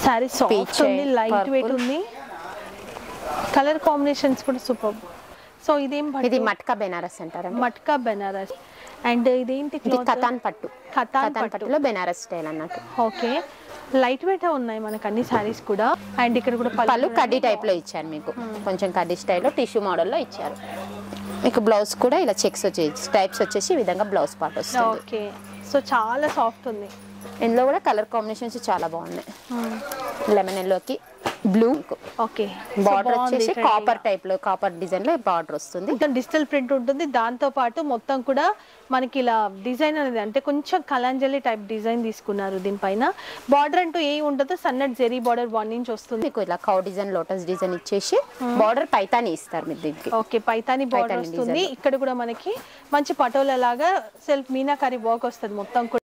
Sari soft Peach, ఉంది light weight purple. ఉంది colour combinations కూడా సూపర్ సో ఇదేం ఇది పట్టు మట్కా బెనారస్ అంటారండి మట్కా బెనారస్ అండ్ ఇదేంటి ఇది cloth? కతాన్ పట్టు కతాన్ కతాన్ పట్టు పట్టులో బెనారస్ స్టైల్ అన్నట్టు ఓకే లైట్ వెయిట్ ఉన్నాయి మనకు అన్ని శారీస్ కూడా అండ్ ఇక్కడ కూడా పళ్ళు కడ్డీ టైప్ లో ఇచ్చారు మీకు కొంచెం కడ్డీ స్టైల్లో టిష్యూ మోడల్లో ఇచ్చారు మీకు బ్లౌజ్ కూడా ఇలా చెక్స్ వచ్చేసి టైప్స్ వచ్చేసి ఈ విధంగా బ్లౌజ్ పార్ట్ వస్తుంది ఓకే సో చాలా సాఫ్ట్ ఉంది ఇందులో కూడా కలర్ కాంబినేషన్స్ చాలా బాగున్నాయి లెమన్ ఎల్లోకి బ్లూ ఓకే బార్డర్ వచ్చేసి కాపర్ టైప్ లో కాపర్ డిజైన్ లో బార్డర్ వస్తుంది ఇంకా డిజిటల్ ప్రింట్ ఉంటుంది దాంతో పాటు మొత్తం కూడా మనకి ఇలా డిజైన్ అనేది అంటే కొంచెం కలాంజలి టైప్ డిజైన్ తీసుకున్నారు దీనిపైన బార్డర్ అంటూ ఏమి ఉండదు సన్నటి జెరీ బార్డర్ వన్ ఇంచ్ వస్తుంది మీకు ఇలా కౌ డిజైన్ లోటస్ డిజైన్ ఇచ్చేసి బార్డర్ పైతాని ఇస్తారు మీరు దీనికి ఓకే పైతాని బార్డర్ పైతాని వస్తుంది ఇక్కడ కూడా మనకి మంచి పటోలా లాగా సెల్ఫ్ మీనాకారి వర్క్ వస్తుంది మొత్తం కూడా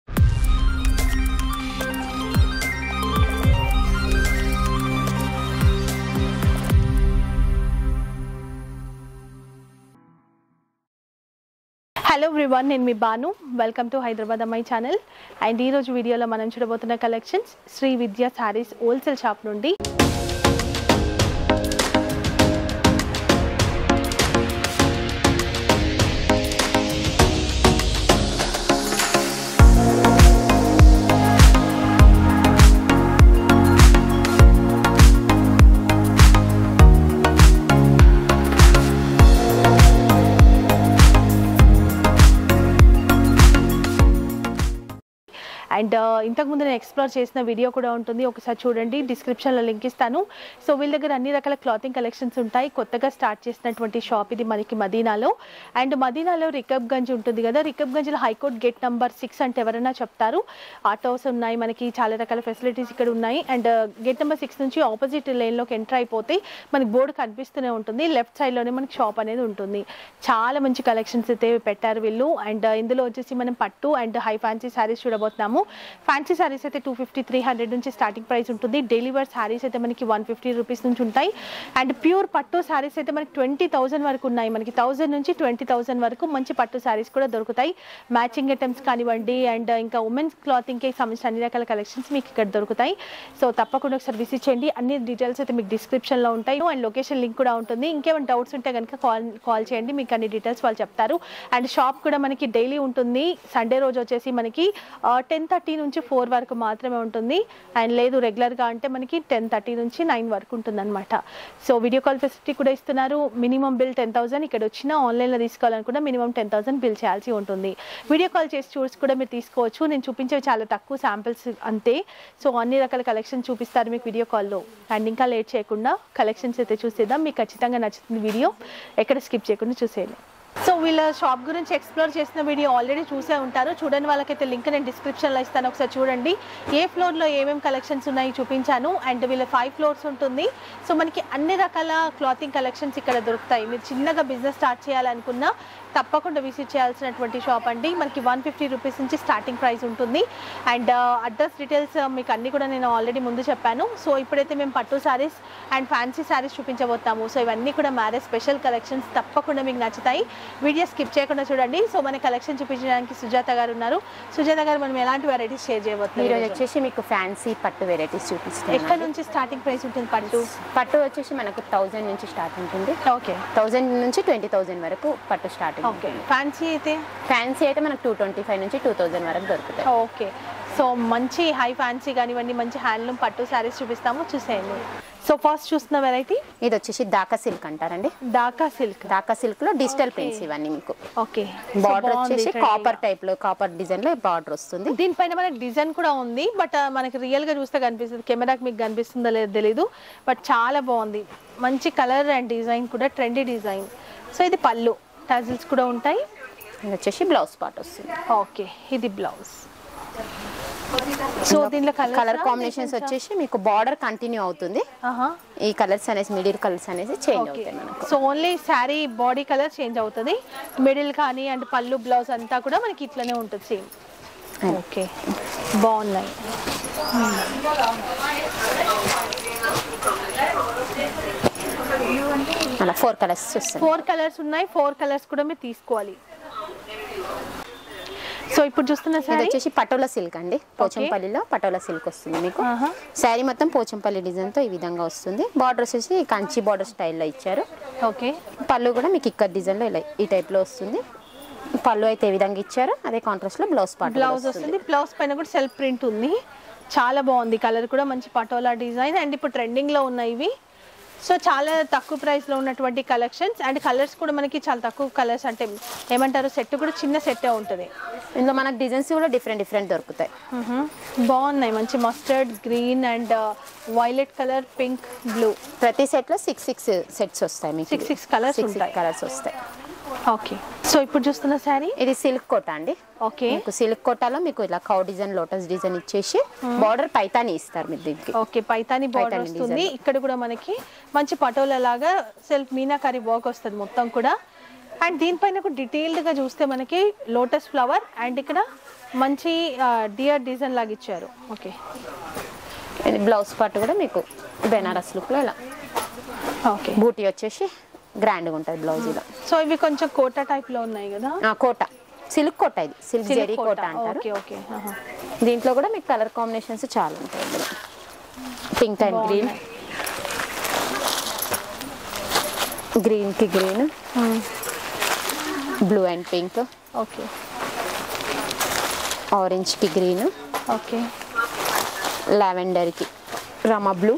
హలో ఎవ్రీవన్ నేను మీ బాను వెల్కమ్ టు హైదరాబాద్ అమ్మాయి ఛానల్ అండ్ ఈ రోజు వీడియోలో మనం చూడబోతున్న collections Shri Vidya saris wholesale shop నుండి అండ్ ఇంతకుముందు నేను ఎక్స్ప్లోర్ చేసిన వీడియో కూడా ఉంటుంది ఒకసారి చూడండి డిస్క్రిప్షన్లో లింక్ ఇస్తాను సో వీళ్ళ దగ్గర అన్ని రకాల క్లాతింగ్ కలెక్షన్స్ ఉంటాయి కొత్తగా స్టార్ట్ చేసినటువంటి షాప్ ఇది మనకి మదీనాలో అండ్ మదీనాలో రికబ్ గంజ్ ఉంటుంది కదా రికబ్ గంజ్లో హైకోర్ట్ గేట్ నెంబర్ సిక్స్ అంటే ఎవరైనా చెప్తారు ఆటోస్ ఉన్నాయి మనకి చాలా రకాల ఫెసిలిటీస్ ఇక్కడ ఉన్నాయి అండ్ గేట్ నెంబర్ సిక్స్ నుంచి ఆపోజిట్ లేన్లోకి ఎంటర్ అయిపోతే మనకి బోర్డు కనిపిస్తూనే ఉంటుంది లెఫ్ట్ సైడ్లోనే మనకి షాప్ అనేది ఉంటుంది చాలా మంచి కలెక్షన్స్ అయితే పెట్టారు వీళ్ళు అండ్ ఇందులో వచ్చేసి మనం పట్టు అండ్ హై ఫ్యాన్సీ శారీస్ చూడబోతున్నాము ఫ్యాన్సీ శారీస్ అయితే టూ ఫిఫ్టీ త్రీ హండ్రెడ్ నుంచి స్టార్టింగ్ ప్రైస్ ఉంటుంది డైలీ వేర్ శారీస్ అయితే మనకి వన్ ఫిఫ్టీ రూపీస్ నుంచి ఉంటాయి అండ్ ప్యూర్ పట్టు శారీస్ అయితే మనకి ట్వంటీ థౌసండ్ వరకు ఉన్నాయి మనకి థౌసండ్ నుంచి ట్వంటీ థౌసండ్ వరకు మంచి పట్టు శారీస్ కూడా దొరుకుతాయి మ్యాచింగ్ ఐటమ్స్ కానివ్వండి అండ్ ఇంకా ఉమెన్స్ క్లాతింగ్కి సంబంధించిన అన్ని రకాల కలెక్షన్స్ మీకు ఇక్కడ దొరుకుతాయి సో తప్పకుండా ఒకసారి విజిట్ చేయండి అన్ని డీటెయిల్స్ అయితే మీకు డిస్క్రిప్షన్లో ఉంటాయి అండ్ లొకేషన్ లింక్ కూడా ఉంటుంది ఇంకేమైనా డౌట్స్ ఉంటే కనుక కాల్ కాల్ చేయండి మీకు అన్ని డీటెయిల్స్ వాళ్ళు చెప్తారు అండ్ షాప్ కూడా మనకి డైలీ ఉంటుంది సండే రోజు వచ్చేసి మనకి టెన్ థర్టీ నుంచి ఫోర్ వరకు మాత్రమే ఉంటుంది అండ్ లేదు రెగ్యులర్గా అంటే మనకి టెన్ థర్టీ నుంచి నైన్ వరకు ఉంటుంది అనమాట సో వీడియో కాల్ ఫెసిలిటీ కూడా ఇస్తున్నారు మినిమం బిల్ టెన్ థౌసండ్ ఇక్కడ వచ్చిన ఆన్లైన్లో తీసుకోవాలనుకున్నా మినిమం టెన్ థౌసండ్ బిల్ చేయాల్సి ఉంటుంది వీడియో కాల్ చేసి చూసి కూడా మీరు తీసుకోవచ్చు నేను చూపించేవి చాలా తక్కువ శాంపిల్స్ అంతే సో అన్ని రకాల కలెక్షన్ చూపిస్తారు మీకు వీడియో కాల్లో అండ్ ఇంకా లేట్ చేయకుండా కలెక్షన్స్ అయితే చూసేద్దాం మీకు ఖచ్చితంగా నచ్చుతుంది వీడియో ఎక్కడ స్కిప్ చేయకుండా చూసేయండి సో వీళ్ళ షాప్ గురించి ఎక్స్ప్లోర్ చేసిన వీడియో ఆల్రెడీ చూసే ఉంటారు చూడని వాళ్ళకైతే లింక్ నేను డిస్క్రిప్షన్లో ఇస్తాను ఒకసారి చూడండి ఏ ఫ్లోర్లో ఏమేమి కలెక్షన్స్ ఉన్నాయి చూపించాను అండ్ వీళ్ళ ఫైవ్ ఫ్లోర్స్ ఉంటుంది సో మనకి అన్ని రకాల క్లాతింగ్ కలెక్షన్స్ ఇక్కడ దొరుకుతాయి మీరు చిన్నగా బిజినెస్ స్టార్ట్ చేయాలనుకున్నా తప్పకుండా విజిట్ చేయాల్సినటువంటి షాప్ అండి మనకి వన్ ఫిఫ్టీ రూపీస్ నుంచి స్టార్టింగ్ ప్రైస్ ఉంటుంది అండ్ అడ్రస్ డీటెయిల్స్ మీకు అన్ని కూడా నేను ఆల్రెడీ ముందు చెప్పాను సో ఇప్పుడైతే మేము పట్టు శారీస్ అండ్ ఫ్యాన్సీ శారీస్ చూపించబోతాము సో ఇవన్నీ కూడా మ్యారేజ్ స్పెషల్ కలెక్షన్స్ తప్పకుండా మీకు నచ్చుతాయి వీడియో స్కిప్ చేయకుండా చూడండి సో మన కలెక్షన్ చూపించడానికి సుజాత గారు ఉన్నారు సుజాత గారు మనం ఎలాంటి వెరైటీస్ షేర్ ఈరోజు చేయబోతున్నాం వచ్చేసి మీకు ఫ్యాన్సీ పట్టు వెరైటీస్ ఎక్కడ చూపిస్తాను నుంచి స్టార్టింగ్ ప్రైస్ ఉంటుంది పట్టు పట్టు వచ్చేసి మనకు థౌజండ్ నుంచి స్టార్ట్ ఉంటుంది ఓకే థౌజండ్ నుంచి ట్వంటీ థౌజండ్ వరకు పట్టు స్టార్ట్ ఓకే ఫ్యాన్సీ అయితే ఫ్యాన్సీ అయితే మనకు టూ ట్వంటీ ఫైవ్ నుంచి టూ థౌజండ్ వరకు దొరుకుతాయి ఓకే సో మంచి హై ఫ్యాన్సీ కానివ్వండి మంచి హ్యాండ్లూమ్ పట్టు శారీస్ చూపిస్తాము చూసేయండి సో ఫస్ట్ చూస్తున్న వెరైటీ ఇది వచ్చేసి దాకా సిల్క్ అంటారండి డాకా సిల్క్ దాకా సిల్క్ లో డిజిటల్ ప్రింట్స్ ఇవన్నీ మీకు ఓకే బార్డర్ వచ్చేసి కాపర్ టైప్ లో కాపర్ డిజైన్ లో బార్డర్ వస్తుంది దీనిపైన మనకి డిజైన్ కూడా ఉంది బట్ మనకి రియల్ గా చూస్తే కనిపిస్తుంది కెమెరాకి మీకు కనిపిస్తుందో లేదో తెలీదు బట్ చాలా బాగుంది మంచి కలర్ అండ్ డిజైన్ కూడా ట్రెండీ డిజైన్ సో ఇది పళ్ళు టజిల్స్ కూడా ఉంటాయి ఇది వచ్చేసి బ్లౌజ్ పార్ట్ వస్తుంది ఓకే ఇది బ్లౌజ్ సో దీంట్లో కలర్ కలర్ కాంబినేషన్స్ వచ్చేసి మీకు బార్డర్ కంటిన్యూ అవుతుంది ఈ కలర్స్ అనేసి మిడిల్ కలర్స్ అనేసి చేంజ్ ఓకే అవుతాయి మనకు so only sari body colour change అవుతుంది మిడిల్ కానీ అండ్ పళ్ళు బ్లౌజ్ అంతా కూడా మనకి ఇట్లనే ఉంటుంది సేమ్ ఓకే బాగున్నాయి అలా ఫోర్ కలర్స్ వస్తుంది ఫోర్ కలర్స్ ఉన్నాయి ఫోర్ కలర్స్ కూడా మీరు తీసుకోవాలి సో ఇప్పుడు చూస్తున్న ఇది సారీ వచ్చేసి పటోలా సిల్క్ అండి పోచంపల్లిలో పటోలా సిల్క్ వస్తుంది మీకు ఆహా. శారీ మొత్తం పోచంపల్లి డిజైన్ తో ఈ విధంగా వస్తుంది బార్డర్ వచ్చేసి కంచి బార్డర్ స్టైల్లో ఇచ్చారు ఓకే పళ్ళు కూడా మీకు ఇక్కడ డిజైన్ లో ఇలా ఈ టైప్ లో వస్తుంది పళ్ళు అయితే ఏ విధంగా ఇచ్చారు అదే కాంట్రాస్ట్ లో బ్లౌజ్ పార్ట్ బ్లౌజ్ వస్తుంది బ్లౌజ్ పైన కూడా సెల్ఫ్ ప్రింట్ ఉంది చాలా బాగుంది కలర్ కూడా మంచి పటోలా డిజైన్ అండ్ ఇప్పుడు ట్రెండింగ్ లో ఉన్నాయి ఇవి సో చాలా తక్కువ ప్రైస్ లో ఉన్నటువంటి కలెక్షన్స్ అండ్ కలర్స్ కూడా మనకి చాలా తక్కువ కలర్స్ అంటే ఏమంటారు సెట్ కూడా చిన్న సెట్టే ఉంటుంది ఇందులో మనకు డిజైన్స్ కూడా డిఫరెంట్ డిఫరెంట్ దొరుకుతాయి బాగున్నాయి మంచి mustard green and violet colour pink blue ప్రతి సెట్ లో సిక్స్ సిక్స్ సెట్స్ వస్తాయి మీకు Six, six colours ఉంటాయి. కలర్స్ వస్తాయి ఓకే సో ఇప్పుడు చూస్తున్న శారీ ఇది సిల్క్ కోట అండి ఓకే మీకు సిల్క్ కోటాలో మీకు ఇలా కౌ డిజైన్ లోటస్ డిజైన్ ఇచ్చేసి బార్డర్ పైతాని ఇస్తారు మీరు దీనికి ఓకే పైతాని బార్డర్ పైతాని వస్తుంది ఇక్కడ కూడా మనకి మంచి పటోలా లాగా సెల్ఫ్ మీనాకారి వర్క్ వస్తుంది మొత్తం కూడా అండ్ దీనిపైన కూడా డీటెయిల్డ్ గా చూస్తే మనకి లోటస్ ఫ్లవర్ అండ్ ఇక్కడ మంచి డియర్ డిజైన్ లాగా ఇచ్చారు ఓకే ఇది బ్లౌజ్ పార్ట్ కూడా మీకు బెనారస్ లుక్ లో ఇలా ఓకే బూటీ వచ్చేసి గ్రాండ్గా ఉంటుంది బ్లౌజ్ ఇలా సో ఇవి కొంచెం కోటా టైప్ లో ఉన్నాయి కదా ఆ, కోట సిల్క్ కోట ఇది సిల్క్ Silk జెరీ కోట కోటా. అంటారు ఓకే ఓకే ఆహా. దీంట్లో కూడా మీకు కలర్ కాంబినేషన్స్ చాలా ఉంటాయి ఇందులో పింక్ అండ్ గ్రీన్ గ్రీన్ కి green Hmm. Blue and pink okay orange కి గ్రీన్ ఓకే లావెండర్ కి రమా బ్లూ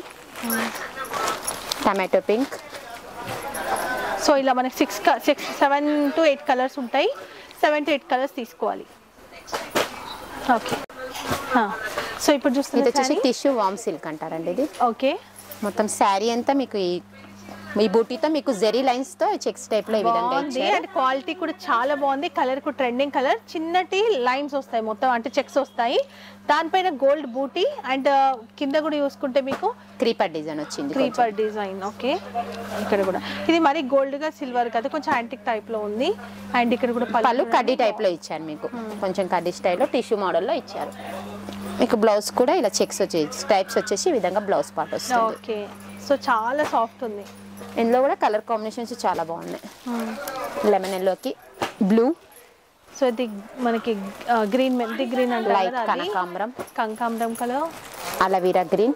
టమాటో పింక్ సో ఇలా మనకి six six seven to eight colours ఉంటాయి సెవెన్ టు ఎయిట్ కలర్స్ తీసుకోవాలి ఓకే సో ఇప్పుడు ఇది చూస్తున్న వచ్చేసి saree? టిష్యూ వామ్ సిల్క్ అంటారండి ఇది ఓకే మొత్తం శారీ అంతా మీకు ఈ ఈ బూటీతో మీకు జెరీ లైన్స్ తో చెక్స్ టైప్ లో ఈ విధంగా బాగుంది ఇచ్చారు అండ్ క్వాలిటీ కూడా చాలా బాగుంది కలర్ కూడా ట్రెండింగ్ కలర్ చిన్నటి లైన్స్ వస్తాయి మొత్తం అంటే చెక్స్ వస్తాయి దానిపైన గోల్డ్ బూటీ అండ్ కింద కూడా చూసుకుంటే మీకు క్రీపర్ డిజైన్ వచ్చింది కొంచెం. క్రీపర్ డిజైన్ ఓకే ఇక్కడ కూడా ఇది మరి గోల్డ్ గా సిల్వర్ కదా కొంచెం యాంటిక్ టైప్ లో ఉంది అండ్ ఇక్కడ కూడా పళ్ళు పళ్ళు కడ్డీ టైప్ లో ఇచ్చారు మీకు కొంచెం కడ్డీ స్టైల్లో టిష్యూ మోడల్లో ఇచ్చారు మీకు బ్లౌజ్ కూడా ఇలా చెక్స్ వచ్చేసి టైప్స్ వచ్చేసి ఈ విధంగా బ్లౌజ్ పార్ట్ వస్తుంది ఓకే సో చాలా సాఫ్ట్ ఉంది ఇందులో కూడా కలర్ కాంబినేషన్స్ చాలా బాగున్నాయి లెమన్ ఎల్లోకి బ్లూ సో ఇది మనకి గ్రీన్ మెంతి గ్రీన్ అంటే లైట్ కనకాంబరం కంకాంబరం colour aloe vera green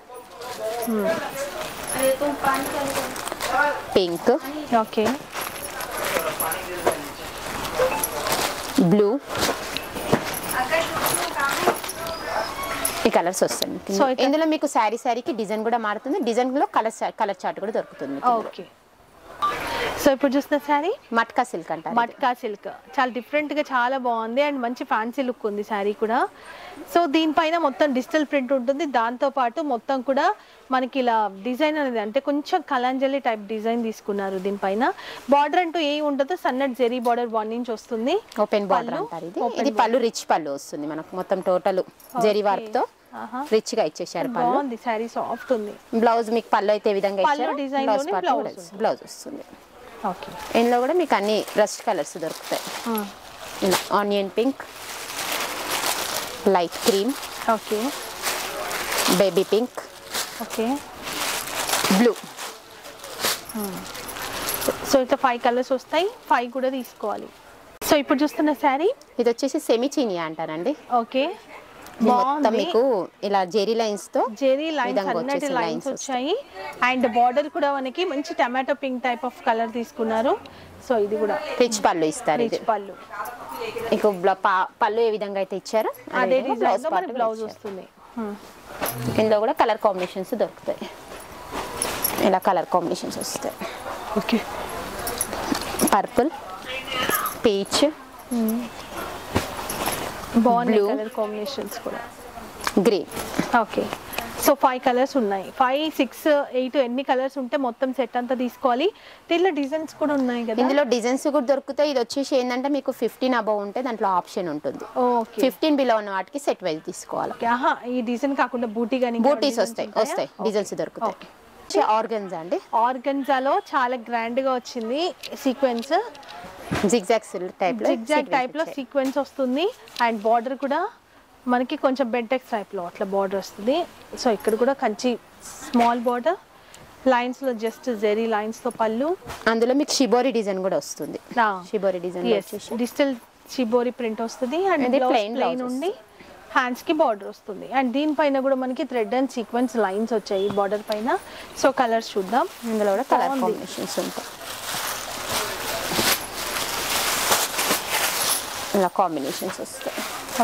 pink okay blue ఈ కలర్స్ వస్తాయి మీకు. So, ఇక్కడ- ఇందులో మీకు శారీ శారీకి డిజైన్ కూడా మారుతుంది డిజైన్ లో కలర్ కలర్ చార్ట్ కూడా దొరుకుతుంది మీకు ఇందులో. ఓకే సో ఇప్పుడు చూస్తున్న శారీ మట్కా సిల్క్ అంటారు ఇది. మట్కా సిల్క్ చాలా డిఫరెంట్ గా చాలా బాగుంది అండ్ మంచి ఫ్యాన్సీ లుక్ ఉంది శారీ కూడా సో దీనిపైన మొత్తం డిజిటల్ ప్రింట్ ఉంటుంది దాంతో పాటు మొత్తం కూడా మనకి ఇలా డిజైన్ అనేది అంటే కొంచెం కలాంజలి టైప్ డిజైన్ తీసుకున్నారు దీనిపైన బార్డర్ అంటూ ఏ ఉండదు సన్నటి జెరీ బార్డర్ వన్ ఇంచ్ వస్తుంది ఓపెన్ బార్డర్ పళ్ళు, అంటారు ఇది open ఇది పళ్ళు రిచ్ పళ్ళు వస్తుంది మనకు మొత్తం టోటల్ జెరీ వర్క్ తో ఆహా. రిచ్ గా ఇచ్చేసారు పళ్ళు బాగుంది శారీ సాఫ్ట్ ఉంది బ్లౌజ్ మీకు పళ్ళు అయితే ఈ విధంగా పళ్ళు ఇచ్చారు design బ్లౌజ్ లోనే పార్ట్ blouse కూడా ఉంది. బ్లౌజ్ వస్తుంది ఓకే ఇందులో కూడా మీకు అన్ని రస్ట్ కలర్స్ దొరుకుతాయి ఇలా onion pink light cream okay baby pink okay blue so ఇట్లా ఫైవ్ కలర్స్ వస్తాయి ఫైవ్ కూడా తీసుకోవాలి సో ఇప్పుడు చూస్తున్న శారీ ఇది వచ్చేసి సెమీ చీనియా అంటారండి ఓకే ఇది మొత్తం బాగుంది మీకు ఇలా జెరీ లైన్స్ తో జెరీ లైన్స్ విధంగా అన్నటి వచ్చేసి లైన్స్ lines వచ్చాయి అండ్ బార్డర్ కూడా మనకి మంచి tomato pink type of colour తీసుకున్నారు సో ఇది కూడా రిచ్ పళ్ళు ఇస్తారు ఇది రిచ్ పళ్ళు మీకు బ్ల- పా- పళ్ళు ఏ విధంగా అయితే ఇచ్చారో అదే విధంగా డిజైన్ లో part మనకి కూడా బ్లౌజ్ ఇచ్చారు. వస్తుంది Hmm. ఇందులో కూడా కలర్ కాంబినేషన్స్ దొరుకుతాయి ఇలా కలర్ కాంబినేషన్స్ వస్తాయి ఓకే పర్పుల్ పీచ్ బాగున్నాయి Blue. కలర్ కాంబినేషన్స్ కూడా green okay so five colours ఉన్నాయి ఫైవ్ సిక్స్ ఎయిట్ ఎన్ని కలర్స్ ఉంటే మొత్తం సెట్ అంతా తీసుకోవాలి దీంట్లో డిజైన్స్ కూడా ఉన్నాయి కదా ఇందులో డిజైన్స్ కూడా దొరుకుతాయి ఇది వచ్చేసి ఏంటంటే మీకు ఫిఫ్టీన్ అబౌవ్ ఉంటే దాంట్లో ఆప్షన్ ఉంటుంది ఓకే ఫిఫ్టీన్ బిలో ఉన్న వాటికి సెట్ వైజ్ తీసుకోవాలి ఓకే ఆహా ఈ డిజైన్ కాకుండా బూటీ కానీ బూటీస్ వస్తాయి వస్తాయి డిజైన్స్ దొరుకుతాయి ఆర్గన్స్ అండి ఆర్గన్జాలో చాలా గ్రాండ్ గా వచ్చింది సీక్వెన్స్ జిగ్జాక్స్ టైప్ లో జిగ్జాగ్ టైప్ లో సీక్వెన్స్ వస్తుంది అండ్ బార్డర్ కూడా మనకి కొంచెం బెంటెక్స్ టైప్ లో అట్లా బార్డర్ వస్తుంది సో ఇక్కడ కూడా కంచి స్మాల్ బార్డర్ లైన్స్ లో జస్ట్ జెరీ లైన్స్ తో పళ్ళు అందులో మీకు షిబోరి డిజైన్ కూడా వస్తుంది షిబోరి డిజైన్ వచ్చేసి డిజిటల్ చిబోరి ప్రింట్ వస్తుంది అండ్ ఇది బ్లౌజ్ plain ప్లెయిన్ blouse ఉండి హ్యాండ్స్ కి బార్డర్ వస్తుంది అండ్ దీనిపైన కూడా మనకి థ్రెడ్ అండ్ సీక్వెన్స్ లైన్స్ వచ్చాయి బార్డర్ పైన సో కలర్స్ చూద్దాం ఇందులో కూడా కలర్ బాగుంది. కాంబినేషన్స్ ఉంటాయి ఇలా కాంబినేషన్స్ వస్తాయి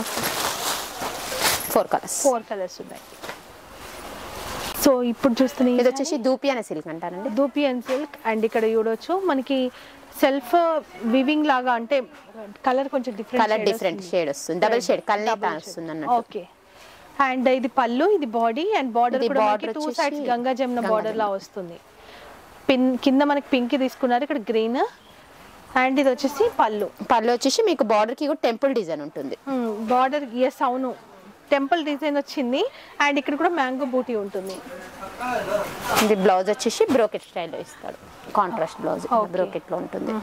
ఫోర్ కలర్స్ ఫోర్ కలర్స్ ఉన్నాయి సో ఇప్పుడు చూస్తున్న ఈ ఇది వచ్చేసి దూపి అనే సిల్క్ అంటారండి దూపి అండ్ సిల్క్ అండ్ ఇక్కడ చూడొచ్చు మనకి సెల్ఫ్ వివింగ్ లాగా అంటే కలర్ కొంచెం డిఫరెంట్ కలర్ డిఫరెంట్ షేడ్ వస్తుంది డబల్ షేడ్ కల్నేత వస్తుంది అన్నట్టు ఓకే అండ్ ఇది పళ్ళు ఇది బాడీ అండ్ బార్డర్ ఇది కూడా border మనకి టూ వచ్చేసి సైడ్స్ గంగా జమున గంగా బార్డర్ లా జమున. వస్తుంది పిన్ కింద మనకి పింక్ తీసుకున్నారు ఇక్కడ గ్రీన్ అండ్ ఇది వచ్చేసి పళ్ళు పళ్ళు వచ్చేసి మీకు బార్డర్ కి కూడా టెంపుల్ డిజైన్ ఉంటుంది బార్డర్ ఎస్ అవును టెంపుల్ డిజైన్ వచ్చింది అండ్ ఇక్కడ కూడా మ్యాంగో బూటీ ఉంటుంది ఇది బ్లౌజ్ వచ్చేసి బ్రోకెట్ స్టైల్లో ఇస్తాడు కాంట్రాస్ట్ బ్లౌజ్ Okay. బ్రోకెట్ లో ఉంటుంది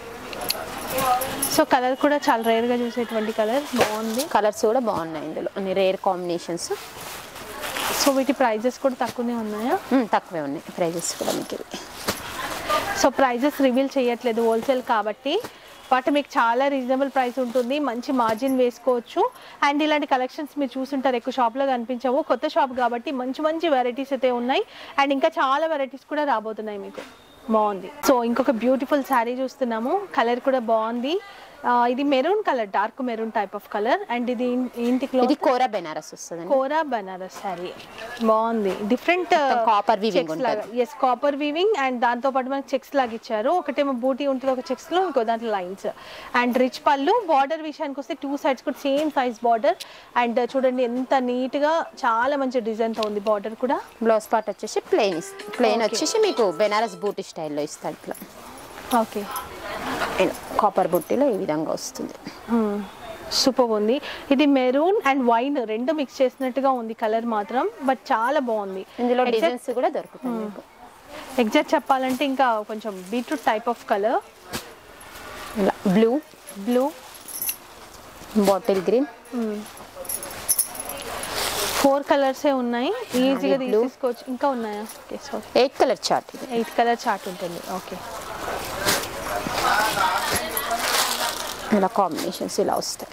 సో కలర్ కూడా చాలా రేర్ గా చూసేటువంటి కలర్ బాగుంది కలర్స్ కూడా బాగున్నాయి ఇందులో అన్ని రేర్ కాంబినేషన్స్ సో వీటి ప్రైజెస్ కూడా తక్కువనే ఉన్నాయా తక్కువే ఉన్నాయి ప్రైజెస్ కూడా మీకు ఇవి. సో ప్రైజెస్ రివీల్ చేయట్లేదు హోల్సేల్ కాబట్టి బట్ మీకు చాలా రీజనబుల్ ప్రైస్ ఉంటుంది మంచి మార్జిన్ వేసుకోవచ్చు అండ్ ఇలాంటి కలెక్షన్స్ మీరు చూసుంటారు ఎక్కువ షాప్లో కనిపించవు కొత్త షాప్ కాబట్టి మంచి మంచి వెరైటీస్ అయితే ఉన్నాయి అండ్ ఇంకా చాలా వెరైటీస్ కూడా రాబోతున్నాయి మీకు బాగుంది సో ఇంకొక బ్యూటిఫుల్ శారీ చూస్తున్నాము కలర్ కూడా బాగుంది ఆ, ఇది maroon colour dark maroon type of colour and ఇది ఇంటి ఇది కోరా బెనారస్ వస్తుంది కోరా బనారస్ శారీ బాగుంది డిఫరెంట్ మొత్తం copper weaving ఉంటది. ఎస్ కాపర్ వీవింగ్ అండ్ దాంతో పాటు మనకి చెక్స్ లాగా ఇచ్చారు ఒకటేమో బూటీ ఉంటుంది ఒక చెక్స్ లో ఇంకో దాంట్లో లైన్స్ అండ్ రిచ్ పళ్ళు బార్డర్ విషయానికి వస్తే టూ సైడ్స్ కూడా సేమ్ సైజ్ బార్డర్ అండ్ చూడండి ఎంత నీట్ గా చాలా మంచి డిజైన్ తో ఉంది బార్డర్ కూడా బ్లౌజ్ పార్ట్ వచ్చేసి ప్లెయిన్ ప్లెయిన్ Okay. వచ్చేసి మీకు బెనారస్ బూటీ స్టైల్లో ఇస్తాడు ఇట్లా ఓకే కాపర్ బుట్టిలో ఈ విధంగా వస్తుంది సూపర్ ఉంది ఇది మెరూన్ అండ్ వైన్ రెండు మిక్స్ చేసినట్టుగా ఉంది కలర్ మాత్రం బట్ చాలా బాగుంది ఇందులో Exact- డిజైన్స్ కూడా దొరుకుతాయి మీకు ఎగ్జాక్ట్ చెప్పాలంటే ఇంకా కొంచెం బీట్రూట్ టైప్ ఆఫ్ కలర్ ఇలా blue blue bottle green four కలర్సే ఉన్నాయి ఈజీగా అది blue. తీసుకోవచ్చు ఇంకా ఉన్నాయా ఓకే ఎయిట్ కలర్ చార్ట్ ఇది ఎయిట్ కలర్ చార్ట్ ఉంటుంది ఓకే ఇలా కాంబినేషన్స్ ఇలా వస్తాయి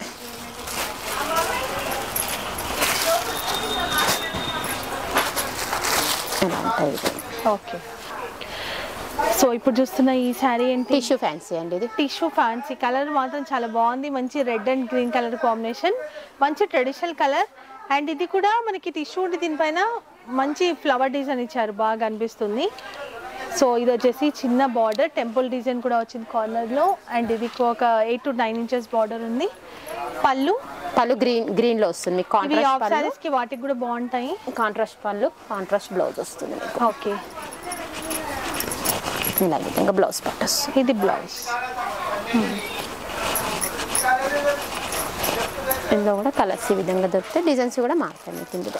ఇలా ఉంటాయి ఇది ఓకే సో ఇప్పుడు చూస్తున్న ఈ శారీ ఏంటి టిష్యూ ఫ్యాన్సీ అండి ఇది టిష్యూ ఫ్యాన్సీ కలర్ మాత్రం చాలా బాగుంది మంచి red and green colour combination మంచి ట్రెడిషనల్ కలర్ అండ్ ఇది కూడా మనకి టిష్యూ ఉండి దీనిపైన మంచి ఫ్లవర్ డిజైన్ ఇచ్చారు బాగా అనిపిస్తుంది సో ఇది వచ్చేసి చిన్న బార్డర్ టెంపుల్ డిజైన్ కూడా వచ్చింది కార్నర్లో అండ్ ఇది ఒక eight to nine inches border ఉంది పళ్ళు పళ్ళు గ్రీన్ గ్రీన్ లో వస్తుంది మీకు ఇవి కాంట్రాస్ట్ ఆఫ్ పళ్ళు సారీస్ కి వాటికి కూడా బాగుంటాయి కాంట్రాస్ట్ పళ్ళు కాంట్రాస్ట్ బ్లౌజ్ వస్తుంది మీకు ఓకే ఇలా ఈ విధంగా బ్లౌజ్ పార్ట్ వస్తుంది ఇది బ్లౌజ్ ఇందులో కూడా కలర్స్ ఈ విధంగా దొరుకుతాయి డిజైన్స్ కూడా మారుతాయి మీకు ఇందులో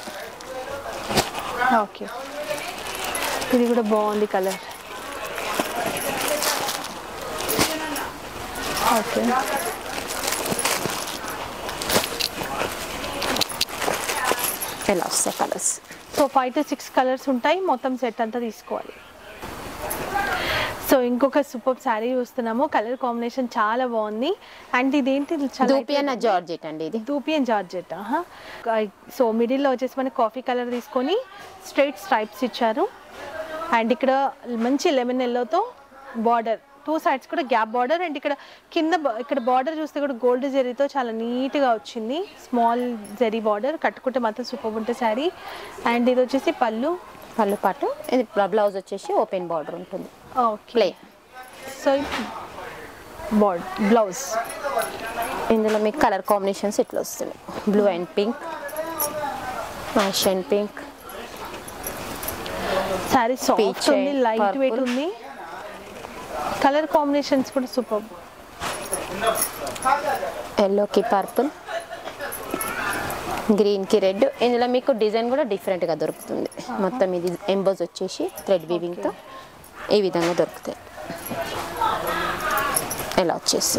ఓకే ఇది కూడా బాగుంది కలర్ ఓకే ఇలా వస్తాయి colours so five to six colours ఉంటాయి మొత్తం సెట్ అంతా తీసుకోవాలి సో ఇంకొక సూపర్ శారీ చూస్తున్నాము కలర్ కాంబినేషన్ చాలా బాగుంది అండ్ ఇదేంటి ఇది చాలా దూపి అన్న జార్జెట్ అండి ఇది దూపియన్ జార్జెట్ సో మిడిల్లో వచ్చేసి మనకి కాఫీ కలర్ తీసుకొని స్ట్రైట్ స్ట్రైప్స్ ఇచ్చారు అండ్ ఇక్కడ మంచి లెమన్ ఎల్లోతో బార్డర్ టూ సైడ్స్ కూడా గ్యాప్ బార్డర్ అండ్ ఇక్కడ కింద బ- ఇక్కడ బార్డర్ చూస్తే కూడా గోల్డ్ జెరీతో చాలా నీట్గా వచ్చింది స్మాల్ జెరీ బార్డర్ కట్టుకుంటే మాత్రం సూపర్ ఉంటుంది శారీ అండ్ ఇది వచ్చేసి పళ్ళు పళ్ళు పాటు ఇది బ్లౌజ్ వచ్చేసి ఓపెన్ బార్డర్ ఉంటుంది ఓకే ప్లే సో బార్డ్ బ్లౌజ్ ఇందులో మీకు కలర్ కాంబినేషన్స్ ఇట్లా వస్తుంది బ్లూ అండ్ పింక్ మ్యాష్ and pink sari soft Peach ఉంది and లైట్ వెయిట్ purple. ఉంది కలర్ కాంబినేషన్స్ కూడా సూపర్ ఎల్లోకి పర్పుల్ గ్రీన్కి రెడ్ ఇందులో మీకు డిజైన్ కూడా డిఫరెంట్గా దొరుకుతుంది మొత్తం ఇది ఎంబోజ్ వచ్చేసి థ్రెడ్ వీవింగ్తో ఈ విధంగా దొరుకుతాయి ఇలా వచ్చేసి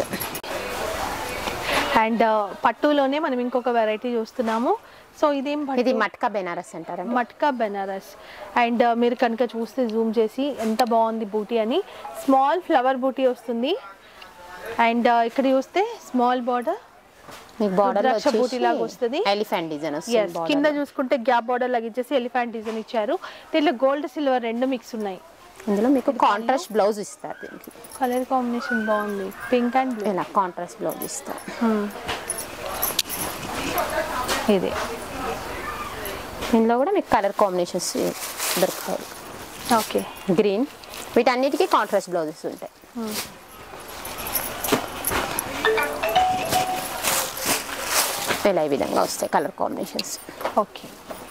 అండ్ పట్టులోనే మనం ఇంకొక వెరైటీ చూస్తున్నాము సో ఇదేం పట్టు? ఇది మట్కా బెనారస్ అంటారండి మట్కా బెనారస్ అండ్ మీరు కనుక చూస్తే జూమ్ చేసి ఎంత బాగుంది బూటీ అని స్మాల్ ఫ్లవర్ బూటీ వస్తుంది అండ్ ఇక్కడ చూస్తే స్మాల్ బార్డర్ మీకు బార్డర్ రుద్రాక్ష బూటీ లాగా వస్తది. ఎలిఫెంట్ డిజైన్ ఎస్ వస్తుంది కింద border. చూసుకుంటే గ్యాప్ బార్డర్ లాగా ఇచ్చేసి ఎలిఫెంట్ డిజైన్ ఇచ్చారు దీంట్లో గోల్డ్ సిల్వర్ రెండు మిక్స్ ఉన్నాయి ఇందులో మీకు కాంట్రాస్ట్ బ్లౌజ్ ఇస్తారు దీనికి కలర్ కాంబినేషన్ బాగుంది పింక్ అండ్ బ్లూ ఇలా కాంట్రాస్ట్ బ్లౌజ్ ఇస్తారు ఇది ఇందులో కూడా మీకు కలర్ కాంబినేషన్స్ దొరుకుతాయి ఓకే గ్రీన్ వీటన్నిటికీ కాంట్రాస్ట్ బ్లౌజెస్ ఉంటాయి ఇలా ఈ విధంగా వస్తాయి కలర్ కాంబినేషన్స్ ఓకే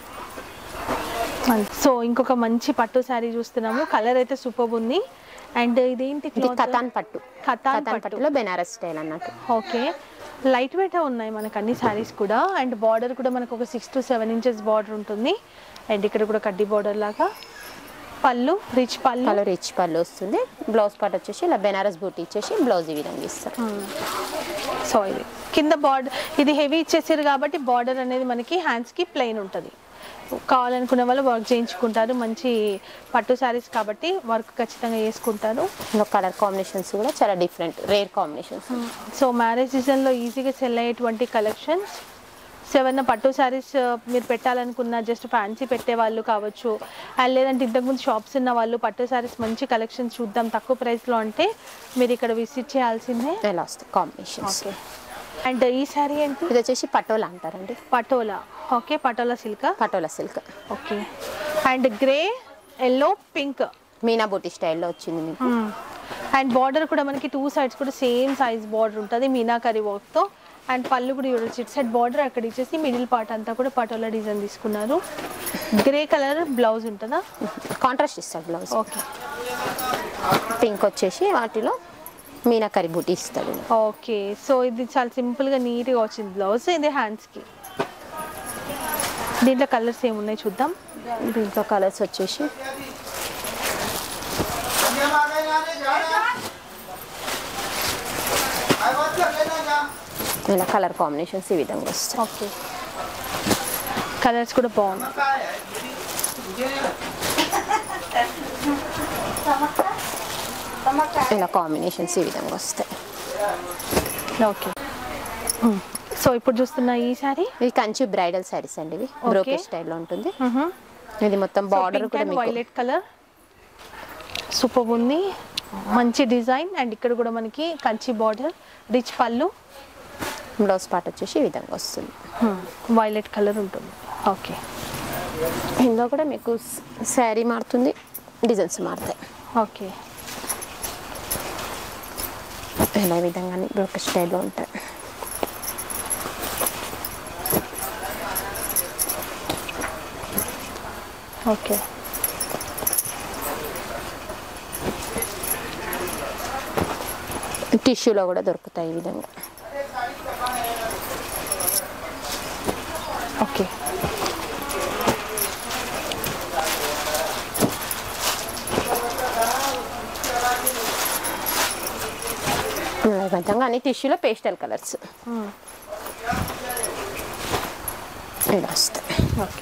సో ఇంకొక మంచి పట్టు శారీ చూస్తున్నాము కలర్ అయితే సూపర్ ఉంది అండ్ ఇదేంటి ఇది cloth? కథాన్ పట్టు కతాన్ కథాన్ పట్టు పట్టులో బెనారస్ స్టైల్ అన్నట్టు ఓకే లైట్ వెయిట్ ఉన్నాయి మనకు అన్ని శారీస్ కూడా అండ్ బార్డర్ కూడా మనకు ఒక six to seven inches border ఉంటుంది అండ్ ఇక్కడ కూడా కడ్డీ బార్డర్ లాగా పళ్ళు రిచ్ పళ్ళు కలర్ రిచ్ పళ్ళు వస్తుంది బ్లౌజ్ పార్ట్ వచ్చేసి ఇలా బెనారస్ బూటీ ఇచ్చేసి బ్లౌజ్ ఈ విధంగా ఇస్తారు సో ఇది కింద బార్డర్ ఇది హెవీ ఇచ్చేసారు కాబట్టి బార్డర్ అనేది మనకి హ్యాండ్స్కి ప్లెయిన్ ఉంటుంది కావాలనుకునే వాళ్ళు వర్క్ చేయించుకుంటారు మంచి పట్టు శారీస్ కాబట్టి వర్క్ ఖచ్చితంగా చేసుకుంటారు ఇందులో కలర్ కాంబినేషన్స్ కూడా చాలా different rare combinations so marriage సీజన్లో ఈజీగా సెల్ అయ్యేటువంటి కలెక్షన్స్ సెవెన్ పట్టు శారీస్ మీరు పెట్టాలనుకున్న జస్ట్ ఫ్యాన్సీ పెట్టే వాళ్ళు కావచ్చు అండ్ లేదంటే ఇంతకుముందు షాప్స్ ఉన్న వాళ్ళు పట్టు శారీస్ మంచి కలెక్షన్స్ చూద్దాం తక్కువ ప్రైస్లో అంటే మీరు ఇక్కడ విజిట్ చేయాల్సిందే ఇలా వస్తాయి కాంబినేషన్స్ ఓకే అండ్ ఈ శారీ ఏంటి ఇది వచ్చేసి పటోలా అంటారండి Patola okay Patola silk Patola silk okay and grey yellow pink మీనా బూటీ స్టైల్లో వచ్చింది మీకు అండ్ బార్డర్ కూడా మనకి టూ సైడ్స్ కూడా సేమ్ సైజ్ బార్డర్ ఉంటుంది మీనాకరీ వర్క్తో అండ్ పళ్ళు కూడా చూడొచ్చు ఇటు సైడ్ బార్డర్ అక్కడ ఇచ్చేసి మిడిల్ పార్ట్ అంతా కూడా పటోలా డిజైన్ తీసుకున్నారు గ్రే కలర్ బ్లౌజ్ ఉంటుందా కాంట్రాస్ట్ ఇస్తాడు బ్లౌజ్ ఓకే పింక్ వచ్చేసి వాటిలో మీనాకరి బూటీ ఇస్తాడు ఓకే సో ఇది చాలా సింపుల్గా నీట్గా వచ్చింది బ్లౌజ్ ఇది హ్యాండ్స్కి దీంట్లో కలర్స్ ఏమున్నాయి చూద్దాం దీంట్లో కలర్స్ వచ్చేసి ఇలా కలర్ కాంబినేషన్స్ ఈ విధంగా వస్తాయి ఓకే కలర్స్ కూడా బాగున్నాయి ఇలా కాంబినేషన్స్ ఈ విధంగా వస్తాయి ఓకే సో ఇప్పుడు చూస్తున్న ఈ సారీ ఇవి కంచి బ్రైడల్ శారీస్ అండి ఇవి బ్రోకే స్టైల్లో ఉంటుంది ఇది మొత్తం బార్డర్ కూడా మీకు వైలెట్ కలర్ సూపర్ ఉంది మంచి డిజైన్ అండ్ ఇక్కడ కూడా మనకి కంచి బార్డర్ రిచ్ పళ్ళు బ్లౌజ్ పార్ట్ వచ్చేసి ఈ విధంగా వస్తుంది వైలెట్ కలర్ ఉంటుంది ఓకే ఇందులో కూడా మీకు శారీ మారుతుంది డిజైన్స్ మారుతాయి ఓకే ఇలా ఈ విధంగా బ్రోకే స్టైల్లో ఉంటాయి ఓకే టిష్యూలో కూడా దొరుకుతాయి ఈ విధంగా ఓకే ఇలా ఈ విధంగా అన్ని టిష్యూలో పేస్టల్ కలర్స్ ఇలా వస్తాయి ఓకే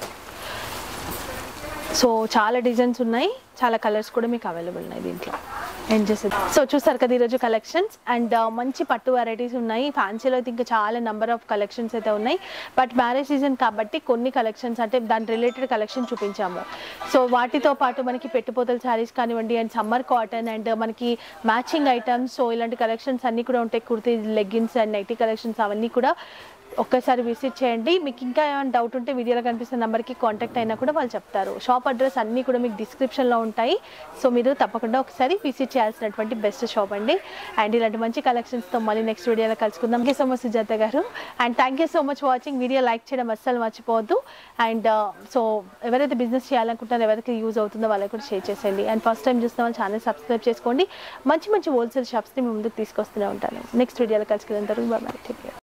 సో చాలా డిజైన్స్ ఉన్నాయి చాలా కలర్స్ కూడా మీకు అవైలబుల్ ఉన్నాయి దీంట్లో ఎండ్ చేసేది సో చూసారు కదా ఈరోజు కలెక్షన్స్ అండ్ మంచి పట్టు వెరైటీస్ ఉన్నాయి ఫ్యాన్సీలో అయితే ఇంకా చాలా నెంబర్ ఆఫ్ కలెక్షన్స్ అయితే ఉన్నాయి బట్ మ్యారేజ్ సీజన్ కాబట్టి కొన్ని కలెక్షన్స్ అంటే దాని రిలేటెడ్ కలెక్షన్ చూపించాము సో వాటితో పాటు మనకి పెట్టుపోతల శారీస్ కానివ్వండి అండ్ సమ్మర్ కాటన్ అండ్ మనకి మ్యాచింగ్ ఐటమ్స్ సో ఇలాంటి కలెక్షన్స్ అన్నీ కూడా ఉంటాయి kurti leggings and nightie collections అవన్నీ కూడా ఒక్కసారి విజిట్ చేయండి మీకు ఇంకా ఏమైనా డౌట్ ఉంటే వీడియోలో కనిపిస్తున్న నెంబర్కి కాంటాక్ట్ అయినా కూడా వాళ్ళు చెప్తారు షాప్ అడ్రస్ అన్నీ కూడా మీకు డిస్క్రిప్షన్లో ఉంటాయి సో మీరు తప్పకుండా ఒకసారి విజిట్ చేయాల్సినటువంటి బెస్ట్ షాప్ అండి అండ్ ఇలాంటి మంచి కలెక్షన్స్తో మళ్ళీ నెక్స్ట్ వీడియోలో కలుసుకుందాం thank you so much Sujatha garu and thank you so much watching video like చేయడం అస్సలు మర్చిపోవద్దు అండ్ సో ఎవరైతే బిజినెస్ చేయాలనుకుంటారో ఎవరికి యూజ్ అవుతుందో వాళ్ళకి కూడా షేర్ చేసేయండి అండ్ ఫస్ట్ టైం చూస్తున్న వాళ్ళు ఛానల్ సబ్స్క్రైబ్ చేసుకోండి మంచి మంచి హోల్సేల్ షాప్స్ని మీ ముందుకు తీసుకొస్తూనే ఉంటాను నెక్స్ట్ వీడియోలో కలుసుకునేంత వరకు బాయ్ టేక్ కేర్